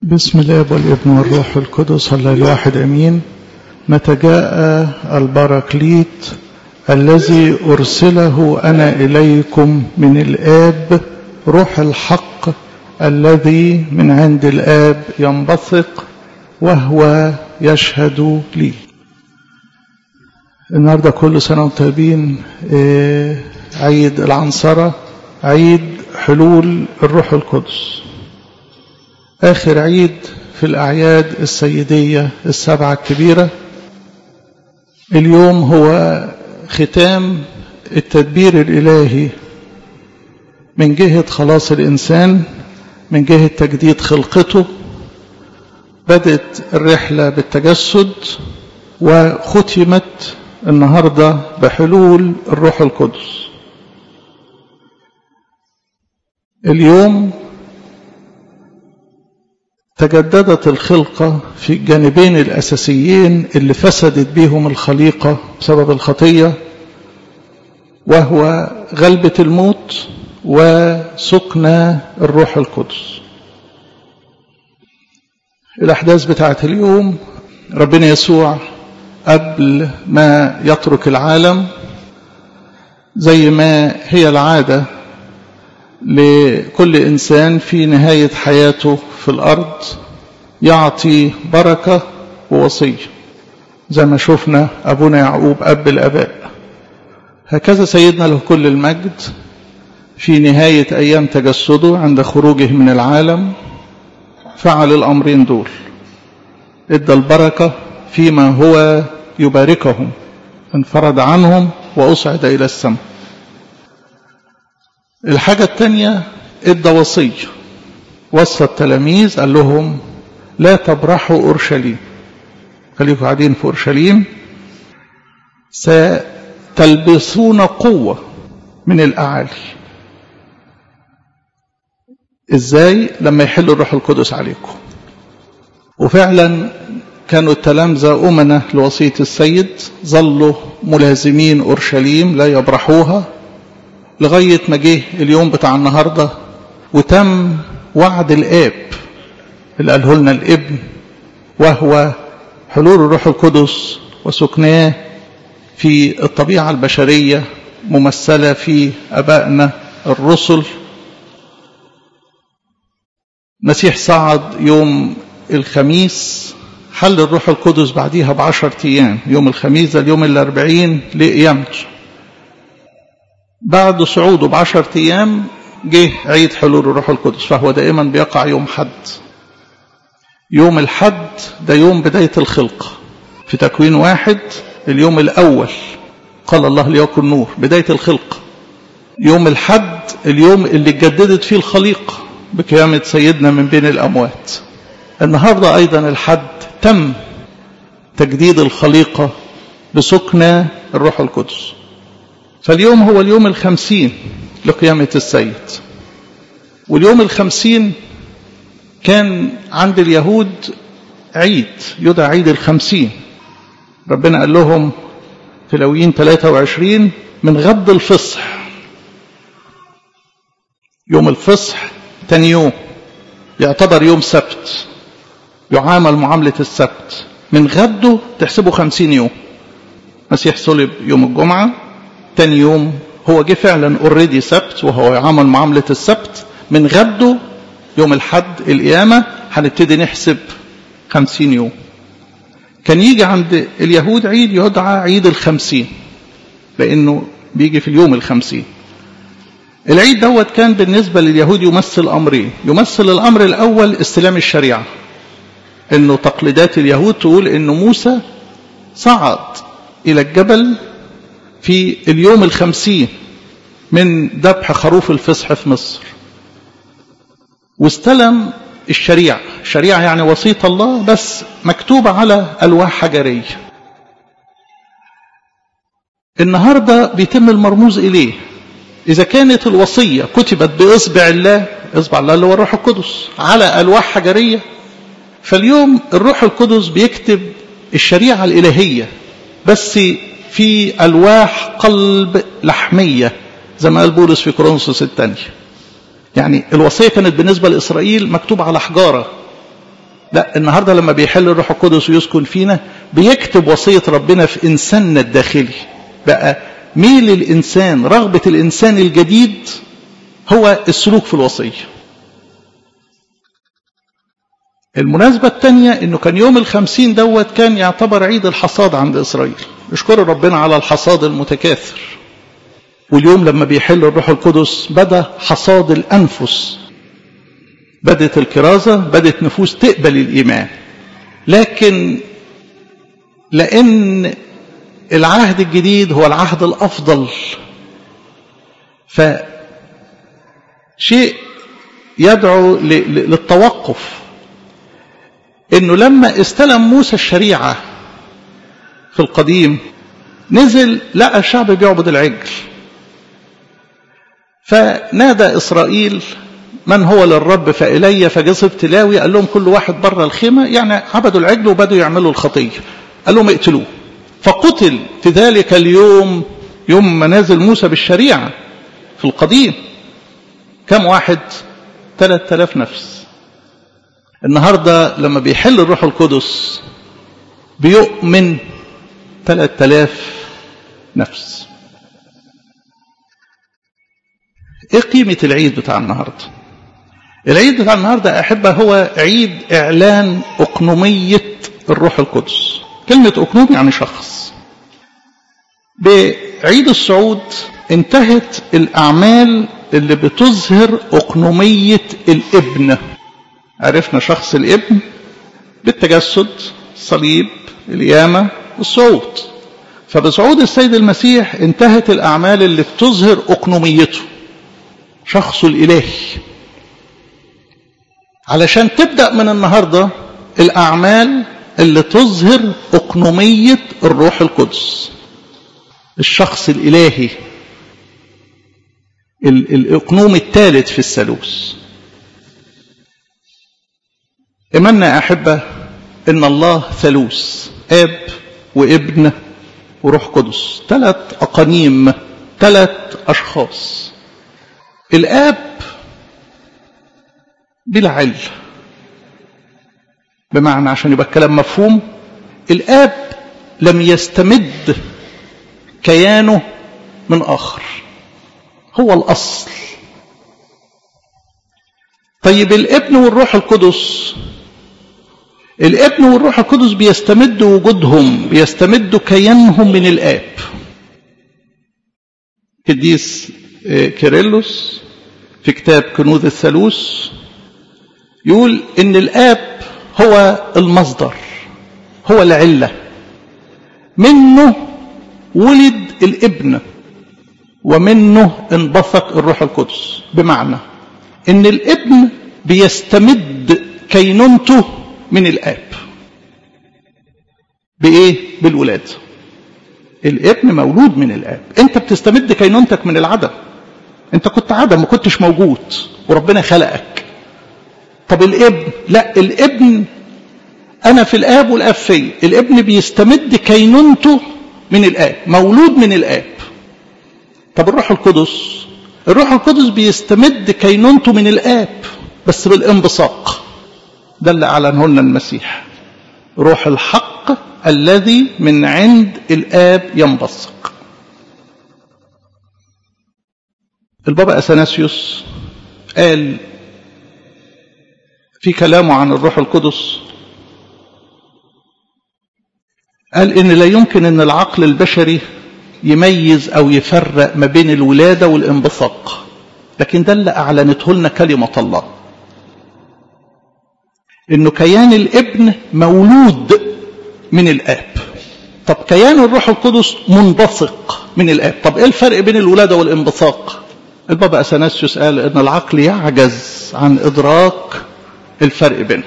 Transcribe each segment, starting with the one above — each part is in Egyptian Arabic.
بسم الله والابن والروح القدس الله الواحد امين متى جاء البراكليت الذي ارسله انا اليكم من الاب روح الحق الذي من عند الاب ينبثق وهو يشهد لي النهارده كل سنه وانتم طيبين عيد العنصره عيد حلول الروح القدس آخر عيد في الأعياد السيدية السبعة الكبيرة اليوم هو ختام التدبير الإلهي من جهة خلاص الإنسان من جهة تجديد خلقته بدت الرحلة بالتجسد وختمت النهاردة بحلول الروح القدس اليوم تجددت الخلقة في الجانبين الأساسيين اللي فسدت بيهم الخليقة بسبب الخطية وهو غلبة الموت وسكن الروح القدس الأحداث بتاعت اليوم ربنا يسوع قبل ما يترك العالم زي ما هي العادة لكل إنسان في نهاية حياته في الأرض يعطي بركة ووصية زي ما شفنا أبونا يعقوب أب الأباء هكذا سيدنا له كل المجد في نهاية أيام تجسده عند خروجه من العالم فعل الأمرين دول ادى البركة فيما هو يباركهم انفرد عنهم وأصعد إلى السماء الحاجة الثانية ادى وصية وصى التلاميذ قال لهم لا تبرحوا أورشليم خليكم قاعدين في أورشليم ستلبسون قوة من الأعالي إزاي لما يحل الروح القدس عليكم وفعلا كانوا التلامذة أمنة لوصية السيد ظلوا ملازمين أورشليم لا يبرحوها لغاية ما جه اليوم بتاع النهاردة وتم وعد الآب اللي قاله لنا الابن وهو حلول الروح القدس وسكناه في الطبيعة البشرية ممثلة في أبائنا الرسل مسيح صعد يوم الخميس حل الروح القدس بعديها بعشر أيام يوم الخميس ده اليوم الأربعين لقيامته بعد صعوده بعشر أيام جه عيد حلول الروح القدس فهو دائما بيقع يوم حد يوم الحد ده يوم بداية الخلق في تكوين واحد اليوم الأول قال الله ليكن نور بداية الخلق يوم الحد اليوم اللي اتجددت فيه الخليقة بقيامة سيدنا من بين الأموات النهاردة أيضا الحد تم تجديد الخليقة بسكنى الروح القدس فاليوم هو اليوم الخمسين لقيامة السيد واليوم الخمسين كان عند اليهود عيد يدعى عيد الخمسين ربنا قال لهم في لويين 23 من غد الفصح يوم الفصح تاني يوم يعتبر يوم سبت يعامل معاملة السبت من غده تحسبه خمسين يوم مسيح صلب يوم الجمعة تاني يوم هو جه فعلا اوريدي سبت وهو يعامل معاملة السبت من غده يوم الحد القيامة هنبتدي نحسب خمسين يوم كان يجي عند اليهود عيد يدعى عيد الخمسين لأنه بيجي في اليوم الخمسين العيد دوت كان بالنسبة لليهود يمثل أمرين يمثل الأمر الأول استلام الشريعة انه تقليدات اليهود تقول انه موسى صعد الى الجبل في اليوم الخمسين من ذبح خروف الفصح في مصر واستلم الشريعة الشريعة يعني وصية الله بس مكتوبة على ألواح حجرية النهاردة بيتم المرموز إليه إذا كانت الوصية كتبت بإصبع الله إصبع الله اللي هو الروح القدس على ألواح حجرية فاليوم الروح القدس بيكتب الشريعة الإلهية بس في ألواح قلب لحمية زي ما قال بولس في كورنثوس الثانية يعني الوصية كانت بالنسبة لإسرائيل مكتوبة على حجارة لا النهاردة لما بيحل الروح القدس ويسكن فينا بيكتب وصية ربنا في إنساننا الداخلي بقى ميل الإنسان رغبة الإنسان الجديد هو السلوك في الوصية المناسبة الثانية انه كان يوم الخمسين دوت كان يعتبر عيد الحصاد عند اسرائيل اشكروا ربنا على الحصاد المتكاثر واليوم لما بيحل الروح القدس بدا حصاد الانفس بدت الكرازة بدت نفوس تقبل الايمان لكن لان العهد الجديد هو العهد الافضل فشيء يدعو للتوقف انه لما استلم موسى الشريعة في القديم نزل لقى الشعب بيعبد العجل فنادى اسرائيل من هو للرب فإلي فجذب تلاوي قال لهم كل واحد بره الخيمة يعني عبدوا العجل وبدوا يعملوا الخطية قال لهم اقتلوه فقتل في ذلك اليوم يوم ما نازل موسى بالشريعة في القديم كم واحد ثلاثة آلاف نفس النهاردة لما بيحل الروح القدس بيؤمن ثلاثة آلاف نفس ايه قيمة العيد بتاع النهاردة العيد بتاع النهاردة أحبة هو عيد إعلان أقنومية الروح القدس كلمة أقنوم يعني شخص بعيد الصعود انتهت الأعمال اللي بتظهر أقنومية الابن عرفنا شخص الابن بالتجسد الصليب القيامة الصعود فبصعود السيد المسيح انتهت الأعمال اللي بتظهر أقنوميته شخصه الإلهي علشان تبدأ من النهاردة الأعمال اللي تظهر أقنومية الروح القدس الشخص الإلهي الأقنوم الثالث في الثالوث إيماننا أحبة إن الله ثالوث آب وابن وروح قدس ثلاث أقانيم ثلاث أشخاص الآب بلا عل بمعنى عشان يبقى الكلام مفهوم الآب لم يستمد كيانه من آخر هو الأصل طيب الابن والروح القدس الابن والروح القدس بيستمدوا وجودهم بيستمدوا كيانهم من الآب قديس كيرلس في كتاب كنوز الثالوث يقول ان الاب هو المصدر هو العله منه ولد الابن ومنه انبثق الروح القدس بمعنى ان الابن بيستمد كينونته من الاب بايه بالولاده الابن مولود من الاب انت بتستمد كينونتك من العدم انت كنت عدم ما كنتش موجود وربنا خلقك طب الابن لا الابن انا في الاب والاب في الابن بيستمد كينونته من الاب مولود من الاب طب الروح القدس الروح القدس بيستمد كينونته من الاب بس بالانبثاق ده اللي اعلنه لنا المسيح روح الحق الذي من عند الاب ينبثق البابا اثناسيوس قال في كلامه عن الروح القدس قال ان لا يمكن ان العقل البشري يميز او يفرق ما بين الولاده والانبثاق لكن ده اللي اعلنته لنا كلمه الله انه كيان الابن مولود من الاب طب كيان الروح القدس منبثق من الاب طب ايه الفرق بين الولاده والانبثاق البابا اثناسيوس قال ان العقل يعجز عن ادراك الفرق بينهم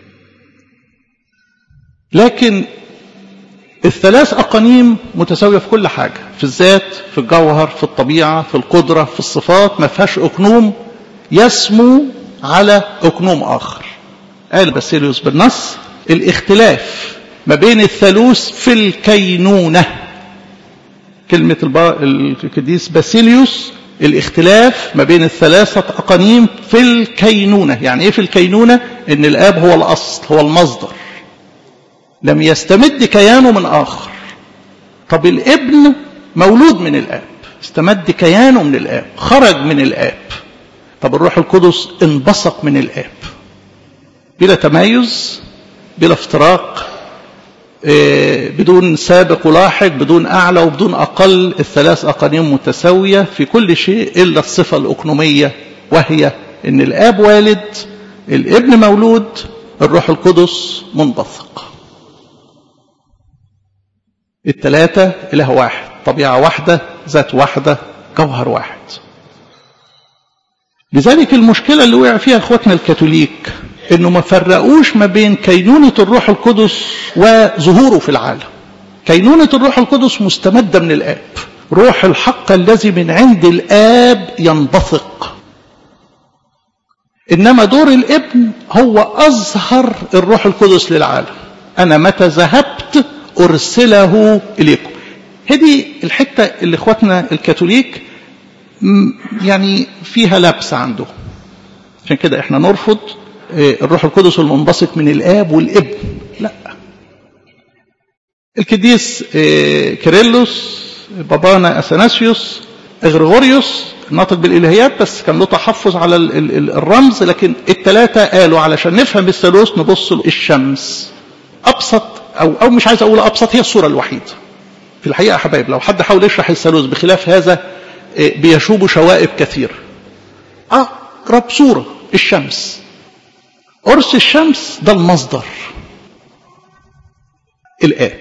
لكن الثلاث أقانيم متساوية في كل حاجة في الذات في الجوهر في الطبيعة في القدرة في الصفات ما فيهاش أقنوم يسمو على أقنوم آخر قال باسيليوس بالنص الاختلاف ما بين الثالوث في الكينونة كلمة القديس باسيليوس الاختلاف ما بين الثلاثة أقانيم في الكينونة يعني إيه في الكينونة إن الآب هو الأصل هو المصدر لم يستمد كيانه من آخر طب الابن مولود من الآب استمد كيانه من الآب خرج من الآب طب الروح القدس انبثق من الآب بلا تمايز بلا افتراق بدون سابق ولاحق بدون أعلى وبدون أقل الثلاث أقانيم متساوية في كل شيء إلا الصفة الأقنومية وهي إن الآب والد الابن مولود الروح القدس منبثق الثلاثة إله واحد طبيعة واحدة ذات واحدة جوهر واحد لذلك المشكلة اللي وقع فيها اخواتنا الكاثوليك انه ما فرقوش ما بين كينونة الروح القدس وظهوره في العالم كينونة الروح القدس مستمدة من الآب روح الحق الذي من عند الآب ينبثق إنما دور الابن هو أظهر الروح القدس للعالم أنا متى ذهبت أرسله إليكم هذه الحتة اللي إخواتنا الكاثوليك يعني فيها لبس عنده عشان كده احنا نرفض الروح القدس المنبسط من الآب والابن لا القديس كيرلس بابانا أثناسيوس غريغوريوس ناطق بالإلهيات بس كان له تحفظ على الرمز لكن الثلاثة قالوا علشان نفهم الثالوث نبص الشمس أبسط أو, أو مش عايز أقول أبسط هي الصورة الوحيدة في الحقيقة يا حبايب لو حد حاول يشرح الثالوث بخلاف هذا بيشوب شوائب كثير أقرب صورة الشمس قرص الشمس ده المصدر الآب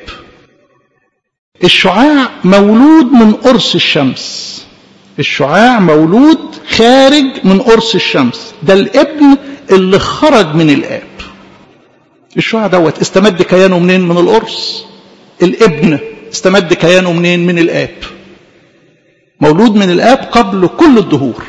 الشعاع مولود من قرص الشمس الشعاع مولود خارج من قرص الشمس ده الابن اللي خرج من الآب الشعاع دوت استمد كيانه منين من القرص الابن استمد كيانه منين من الآب مولود من الآب قبل كل الدهور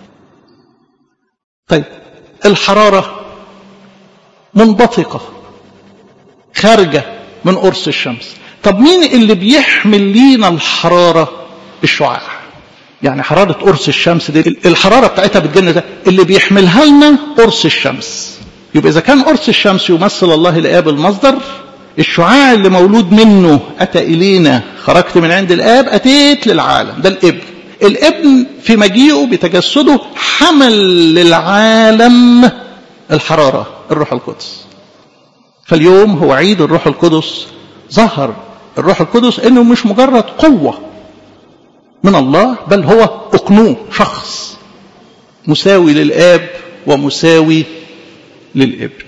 طيب الحرارة منبثقة خارجة من قرص الشمس طب مين اللي بيحمل لينا الحرارة الشعاع يعني حرارة قرص الشمس دي الحرارة بتاعتها بتجينا ده اللي بيحملها لنا قرص الشمس يبقى إذا كان قرص الشمس يمثل الله الآب المصدر الشعاع اللي مولود منه أتى إلينا خرجت من عند الآب أتيت للعالم ده الابن الابن في مجيئه بتجسده حمل للعالم الحرارة الروح القدس فاليوم هو عيد الروح القدس ظهر الروح القدس انه مش مجرد قوة من الله بل هو اقنوه شخص مساوي للآب ومساوي للابن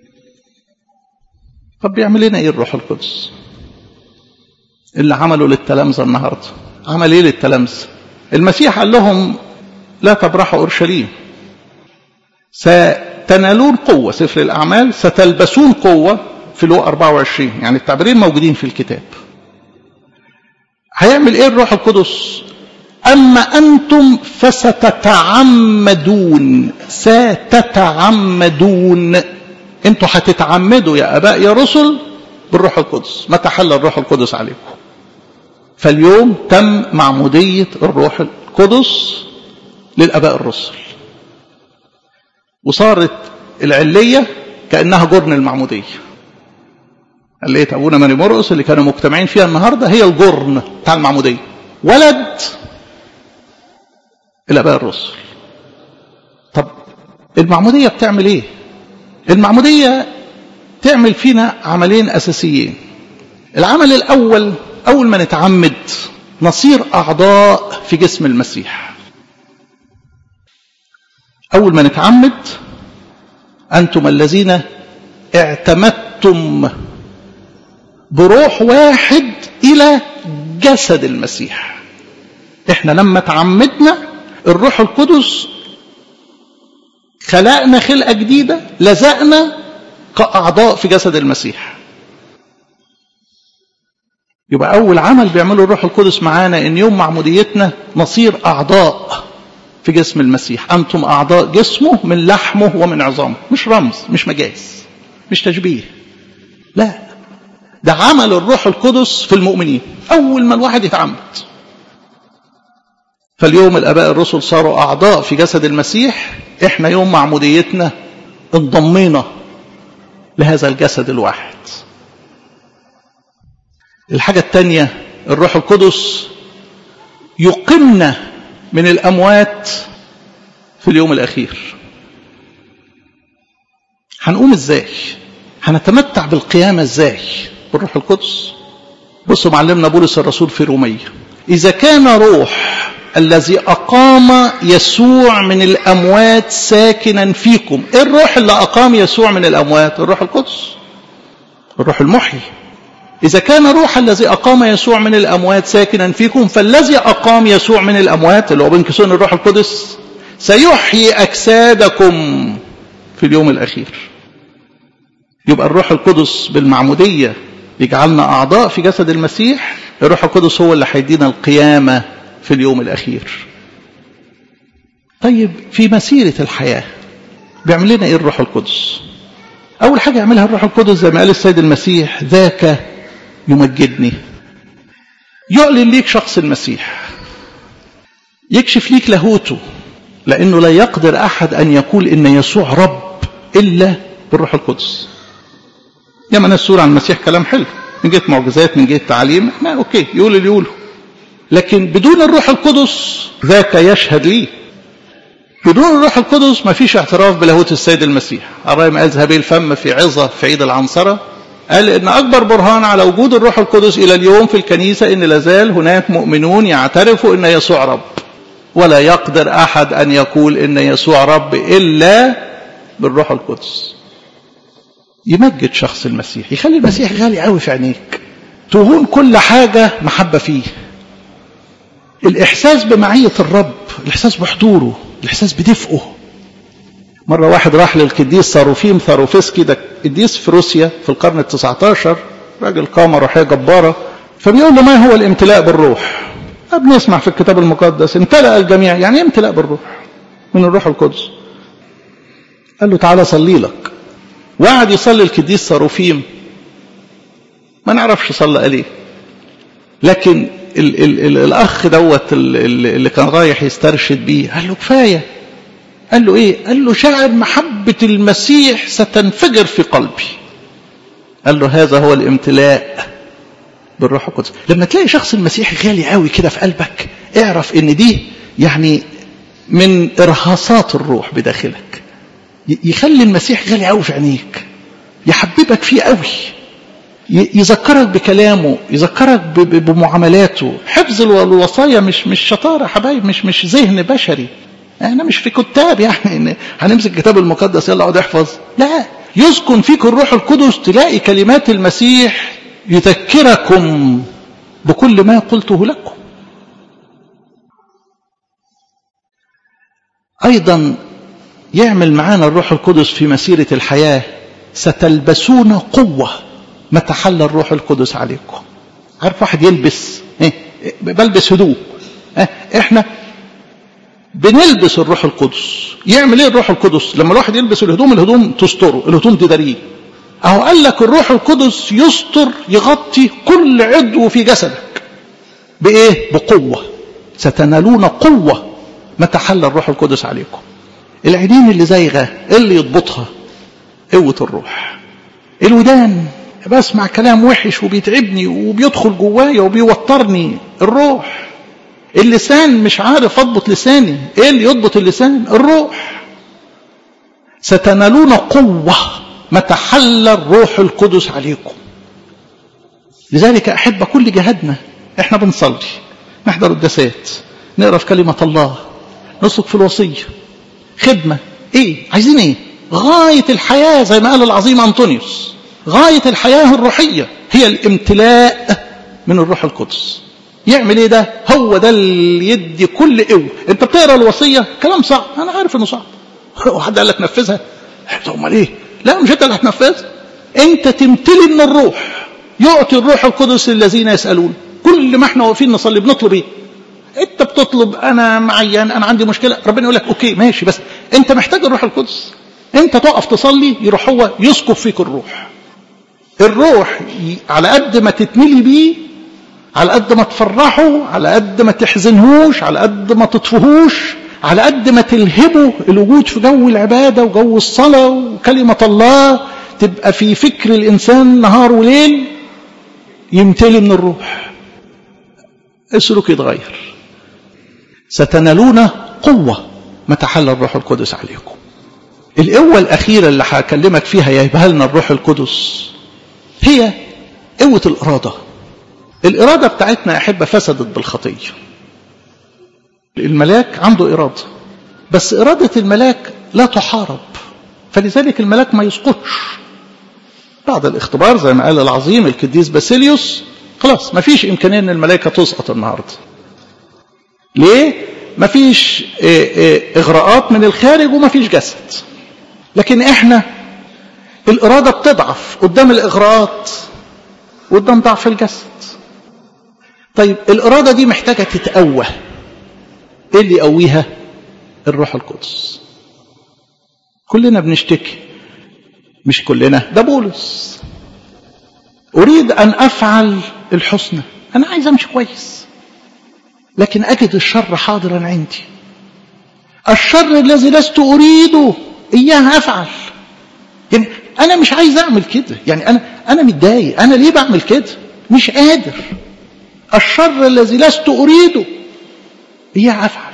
طب بيعمل لنا ايه الروح القدس اللي عمله للتلامذة النهاردة عمل ايه للتلامذة المسيح قال لهم لا تبرحوا اورشليم ستنالون قوة سفر الأعمال ستلبسون قوة في لو 24 يعني التعبيرين موجودين في الكتاب هيعمل ايه الروح القدس أما أنتم فستتعمدون ستتعمدون انتوا هتتعمدوا يا أباء يا رسل بالروح القدس متى حل الروح القدس عليكم فاليوم تم معمودية الروح القدس للأباء الرسل وصارت العلية كأنها جرن المعمودية علية أبونا ماني مرقس اللي كانوا مجتمعين فيها النهاردة هي الجرن بتاع المعمودية ولد الأباء الرسل طب المعمودية بتعمل ايه المعمودية تعمل فينا عملين أساسيين العمل الأول أول ما نتعمد نصير أعضاء في جسم المسيح أول ما نتعمد أنتم الذين اعتمدتم بروح واحد إلى جسد المسيح احنا لما تعمدنا الروح القدس خلقنا خلقة جديدة لزقنا كأعضاء في جسد المسيح يبقى أول عمل بيعمله الروح القدس معانا إن يوم معموديتنا نصير أعضاء في جسم المسيح أنتم أعضاء جسمه من لحمه ومن عظامه مش رمز مش مجاز مش تشبيه لا ده عمل الروح القدس في المؤمنين أول ما الواحد يتعمد فاليوم الاباء الرسل صاروا اعضاء في جسد المسيح احنا يوم معموديتنا انضمينا لهذا الجسد الواحد الحاجة الثانية الروح القدس يقمنا من الأموات في اليوم الأخير هنقوم ازاي هنتمتع بالقيامة ازاي بالروح القدس بصوا معلمنا بولس الرسول في رومية إذا كان روح الذي أقام يسوع من الأموات ساكنا فيكم إيه الروح اللي أقام يسوع من الأموات الروح القدس الروح المحيي إذا كان روح الذي أقام يسوع من الأموات ساكنا فيكم فالذي أقام يسوع من الأموات اللي هو بين كسون الروح القدس سيحيي أجسادكم في اليوم الأخير يبقى الروح القدس بالمعمودية يجعلنا أعضاء في جسد المسيح الروح القدس هو اللي هيدينا القيامة في اليوم الأخير طيب في مسيرة الحياة بيعمل لنا إيه الروح القدس أول حاجة يعملها الروح القدس زي ما قال السيد المسيح ذاك يمجدني يعلن ليك شخص المسيح يكشف ليك لاهوته لأنه لا يقدر أحد أن يقول إن يسوع رب إلا بالروح القدس ياما ناس تقول عن المسيح كلام حلو من جهة معجزات من جهة تعليم ما أوكي يقول اللي يقوله لكن بدون الروح القدس ذاك يشهد لي بدون الروح القدس ما فيش اعتراف بلاهوت السيد المسيح الرأي ما أذهب الفم في عظة في عيد العنصرة قال إن أكبر برهان على وجود الروح القدس إلى اليوم في الكنيسة إن لازال هناك مؤمنون يعترفوا إن يسوع رب ولا يقدر أحد أن يقول إن يسوع رب إلا بالروح القدس يمجد شخص المسيح يخلي المسيح غالي قوي في عينيك تهون كل حاجة محبة فيه الإحساس بمعية الرب الإحساس بحضوره الإحساس بدفئه مرة واحد راح للقديس صاروفيم ثاروفسكي ده قديس في روسيا في القرن التسعة عشر راجل قامة روحية جبارة فبيقول له ما هو الامتلاء بالروح بنسمع في الكتاب المقدس امتلأ الجميع يعني ايه امتلاء بالروح من الروح القدس قال له تعالى صلي لك وقعد يصلي القديس صاروفيم ما نعرفش صلى عليه لكن ال ال ال الاخ دوت اللي كان رايح يسترشد بيه قال له كفايه قال له ايه قال له شاعر محبه المسيح ستنفجر في قلبي قال له هذا هو الامتلاء بالروح القدس لما تلاقي شخص المسيح غالي قوي كده في قلبك اعرف ان دي يعني من ارهاصات الروح بداخلك يخلي المسيح غالي قوي في عينيك يحببك فيه قوي يذكرك بكلامه يذكرك بمعاملاته حفظ الوصايا مش مش شطاره حبايب مش مش ذهن بشري احنا مش في كتاب يعني هنمسك الكتاب المقدس يلا اقعد احفظ لا يسكن فيك الروح القدس تلاقي كلمات المسيح يذكركم بكل ما قلته لكم ايضا يعمل معانا الروح القدس في مسيره الحياه ستلبسون قوه متى حل الروح القدس عليكم عارف واحد يلبس ايه بلبس هدوم اه احنا بنلبس الروح القدس يعمل ايه الروح القدس لما الواحد يلبس الهدوم الهدوم تستره الهدوم تداريه اهو قال لك الروح القدس يستر يغطي كل عضو في جسدك بايه بقوه ستنالون قوه متى حل الروح القدس عليكم العينين اللي زايغه اللي يضبطها قوه الروح الودان بسمع كلام وحش وبيتعبني وبيدخل جوايا وبيوترني الروح اللسان مش عارف اضبط لساني ايه اللي يضبط اللسان الروح ستنالون قوة متى حل الروح القدس عليكم لذلك أحب كل جهادنا احنا بنصلي نحضر الدسات نقرا في كلمة الله نسلك في الوصية خدمة ايه عايزين ايه غاية الحياة زي ما قال العظيم أنطونيوس غاية الحياة الروحية هي الامتلاء من الروح القدس يعمل ايه ده هو ده اللي يدي كل قوة انت بتقرا الوصية كلام صعب انا عارف انه صعب وحد قال لك نفذها امال ايه لا مش انت اللي هتنفذها انت تمتلي من الروح يعطي الروح القدس للذين يسألون كل ما احنا واقفين نصلي بنطلب ايه انت بتطلب انا معين انا عندي مشكلة ربنا يقول لك اوكي ماشي بس انت محتاج الروح القدس انت تقف تصلي يروح هو يسكب فيك الروح الروح على قد ما تتملي بيه على قد ما تفرحوا على قد ما تحزنهوش على قد ما تطفهوش على قد ما تلهبوا الوجود في جو العبادة وجو الصلاة وكلمة الله تبقى في فكر الإنسان نهار وليل يمتلي من الروح السلوك يتغير ستنالون قوة متى حل الروح القدس عليكم القوة الأخيرة اللي هكلمك فيها يهبها لنا الروح القدس هي قوة الإرادة الإرادة بتاعتنا يا أحبة فسدت بالخطية الملاك عنده إرادة بس إرادة الملاك لا تحارب فلذلك الملاك ما يسقطش بعد الاختبار زي ما قال العظيم القديس باسيليوس خلاص ما فيش إمكانية أن الملائكة تسقط النهاردة ليه؟ ما فيش إغراءات من الخارج وما فيش جسد لكن إحنا الإرادة بتضعف قدام الإغراءات وقدام ضعف الجسد طيب الإرادة دي محتاجة تتقوى إيه اللي يقويها الروح القدس كلنا بنشتكي مش كلنا ده بولس أريد أن أفعل الحسنى أنا عايز أمشي كويس لكن أجد الشر حاضرا عندي الشر الذي لست أريده إياه أفعل يعني أنا مش عايز أعمل كده يعني أنا أنا متضايق أنا ليه بعمل كده مش قادر الشر الذي لست أريده إياه أفعل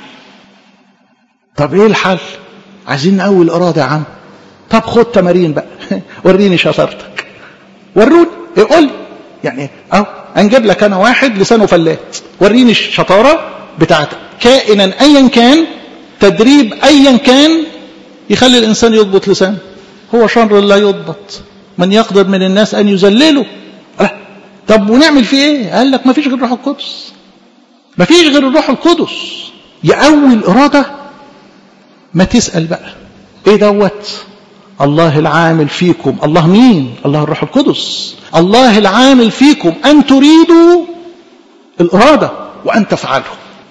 طب إيه الحل عايزين نقوي الإرادة يا عم طب خد تمارين بقى وريني شطارتك وروني إيه قول يعني أهو هنجيب لك أنا واحد لسانه فلات وريني الشطارة بتاعتك كائنا أيا كان تدريب أيا كان يخلي الإنسان يضبط لسانه هو شر لا يضبط من يقدر من الناس أن يذلله طب ونعمل فيه ايه قال لك ما فيش غير الروح القدس ما فيش غير الروح القدس يقوي الإرادة ما تسأل بقى ايه دوت الله العامل فيكم الله مين الله الروح القدس الله العامل فيكم أن تريدوا الإرادة وأن تفعلوا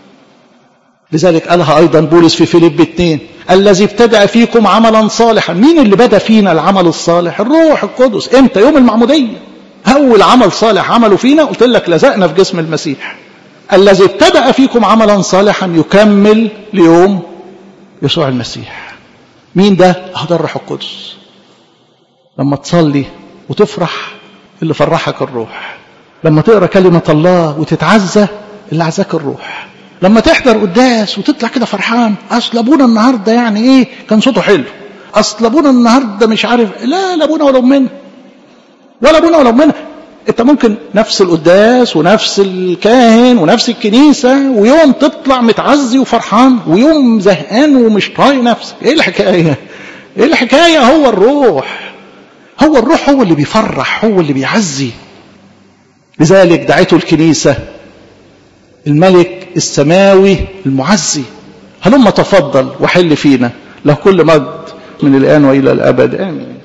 لذلك قالها أيضا بولس في فيليب 2 الذي ابتدأ فيكم عملا صالحا مين اللي بدأ فينا العمل الصالح الروح القدس امتى يوم المعمودية أول عمل صالح عمله فينا قلت لك لزقنا في جسم المسيح الذي ابتدأ فيكم عملا صالحا يكمل ليوم يسوع المسيح مين ده هذا الروح القدس لما تصلي وتفرح اللي فرحك الروح لما تقرا كلمة الله وتتعزى اللي عزاك الروح لما تحضر قداس وتطلع كده فرحان اصل ابونا النهارده يعني ايه كان صوته حلو اصل ابونا النهارده مش عارف لا لا ابونا ولا امنا ولا ابونا ولا امنا انت ممكن نفس القداس ونفس الكاهن ونفس الكنيسه ويوم تطلع متعزي وفرحان ويوم زهقان ومش طايق نفسك ايه الحكايه ايه الحكايه هو الروح هو الروح هو اللي بيفرح هو اللي بيعزي لذلك دعته الكنيسه الملك السماوي المعزي هلما تفضل وحل فينا له كل مجد من الآن وإلى الأبد آمين